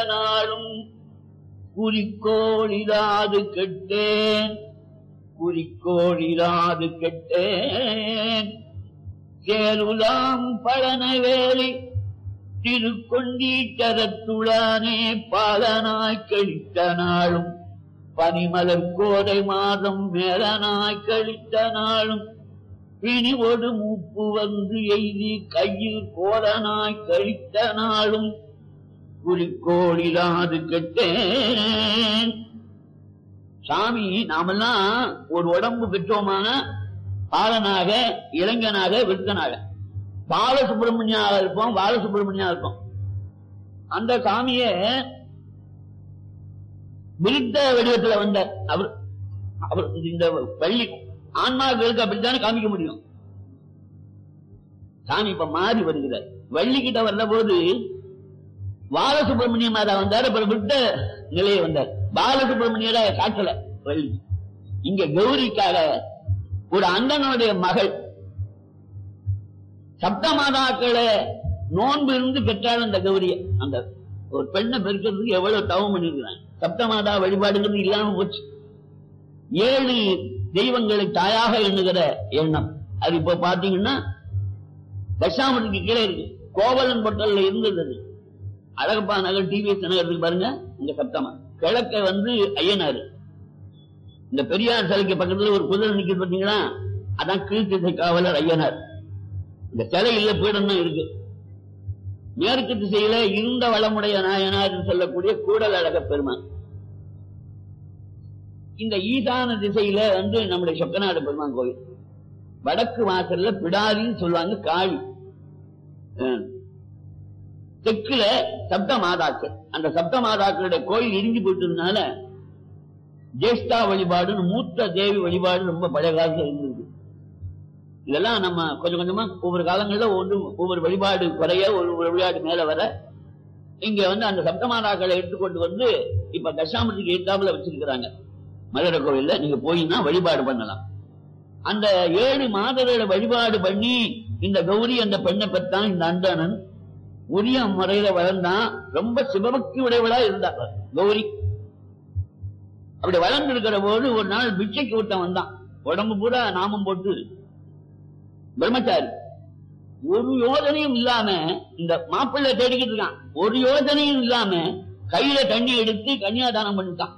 நாளும் குறிக்கோளிலாது கெட்டேன் குறிக்கோளிலாது கெட்டேன் சேருலாம் பழனவேலி திருக்கொண்டீச்சரத்துளானே பாலனாய் கழித்த நாளும் பனிமலர் கோடை மாதம் மேலனாய் கழித்த நாளும் பிணிவொடு மூப்பு வந்து எய்தி கையில் கோலனாய் கழித்த நாளும் குறிக்கோளிலாது கெட்டேன் சாமி நாமெல்லாம் ஒரு உடம்பு பெற்றோமான பாலனாக இளைஞனாக விருத்தனாக பாலசுப்பிரமணியாக இருப்போம் பாலசுப்பிரமணியா இருப்போம் அந்த சாமிய விருத்த வடிவத்துல வந்தார் அவர் அவர் இந்த பள்ளி ஆன்மாக்களுக்கு அப்படித்தானே காமிக்க முடியும் சாமி இப்ப மாறி வருகிறார் வள்ளி கிட்ட வந்த போது பாலசுப்பிரமணிய மாதா வந்தார் அப்புறம் விட்ட நிலையை வந்தார் பாலசுப்பிரமணியர காட்டல வள்ளி இங்க கௌரிக்காக ஒரு அண்ணனுடைய மகள் சப்த மாதாக்களை நோன்பு இருந்து பெற்றாள் அந்த கௌரிய அந்த ஒரு பெண்ணை பெருக்கிறதுக்கு எவ்வளவு தவம் பண்ணிருக்கிறான் சப்த மாதா வழிபாடுங்கிறது இல்லாம போச்சு ஏழு தெய்வங்களை தாயாக எண்ணுகிற எண்ணம் அது இப்ப பாத்தீங்கன்னா தசாமத்துக்கு கீழே இருக்கு கோவலன் பொட்டல்ல இருந்தது அது அழகப்பா நகர் டிவிஎஸ் நகர் இருக்கு பாருங்க இங்க சப்தமா கிழக்க வந்து ஐயனாரு இந்த பெரியார் சிலைக்கு பக்கத்துல ஒரு குதிரை நிக்குது பாத்தீங்களா அதான் கீழ்த்திசை காவலர் ஐயனார் இந்த சிலை இல்ல பீடம் தான் இருக்கு மேற்கு திசையில இருந்த வளமுடைய நாயனார் சொல்லக்கூடிய கூடல் அழக பெருமான் இந்த ஈசான திசையில வந்து நம்முடைய சொக்கநாடு பெருமான் கோயில் வடக்கு வாசல்ல பிடாரின்னு சொல்லுவாங்க காளி அஹ். தெற்குல சப்த மாதாக்கள் அந்த சப்த மாதாக்களுடைய கோயில் இடிஞ்சு போயிட்டதுனால ஜேஷ்டா வழிபாடுன்னு மூத்த தேவி வழிபாடு ரொம்ப பழைய காலத்துல இருந்தது இதெல்லாம் நம்ம கொஞ்சம் கொஞ்சமா ஒவ்வொரு காலங்கள்ல ஒன்று ஒவ்வொரு வழிபாடு குறைய ஒரு ஒரு வழிபாடு மேல வர இங்க வந்து அந்த சப்தமாதாக்களை எடுத்துக்கொண்டு வந்து இப்ப தசாமத்துக்கு எட்டாப்புல வச்சிருக்கிறாங்க மதுரை கோவில்ல நீங்க போயின்னா வழிபாடு பண்ணலாம் அந்த ஏழு மாதர்களை வழிபாடு பண்ணி இந்த கௌரி அந்த பெண்ணை பெற்றான் இந்த அந்தணன் உரிய முறையில வளர்ந்தான் ரொம்ப சிவபக்தி உடையவளா இருந்தா கௌரி அப்படி வளர்ந்து இருக்கிற போது ஒரு நாள் பிச்சைக்கு விட்டம் வந்தான் உடம்பு பூரா நாமம் போட்டு பிரம்மச்சாரி ஒரு யோஜனையும் இல்லாம இந்த மாப்பிள்ளை தேடிக்கிட்டு இருக்கான் ஒரு யோஜனையும் இல்லாம கையில தண்ணி எடுத்து கன்னியாதானம் பண்ணிட்டான்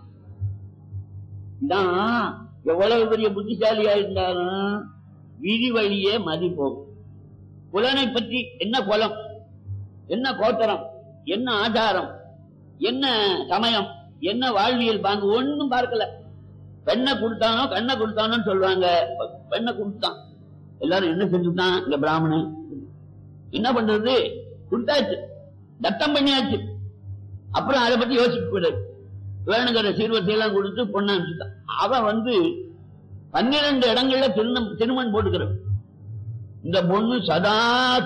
தான் எவ்வளவு பெரிய புத்திசாலியா இருந்தாலும் விதி வழியே மதி போகும் புலனை பற்றி என்ன குலம் என்ன கோத்தரம் என்ன ஆச்சாரம் என்ன சமயம் என்ன வாழ்வியல் பாங்கு ஒண்ணும் பார்க்கல பெண்ணை கொடுத்தானோ கண்ணை கொடுத்தானோன்னு சொல்லுவாங்க பெண்ணை கொடுத்தான் எல்லாரும் என்ன செஞ்சுட்டான் இந்த பிராமணன் என்ன பண்றது கொடுத்தாச்சு தத்தம் பண்ணியாச்சு அப்புறம் அதை பத்தி யோசிக்க கூடாது வேணுங்கிற சீர்வரிசை எல்லாம் கொடுத்து பொண்ணு அனுப்பிச்சுட்டான் அவன் வந்து பன்னிரண்டு இடங்கள்ல திருமணம் திருமணம் போட்டுக்கிறான் இந்த பொண்ணு சதா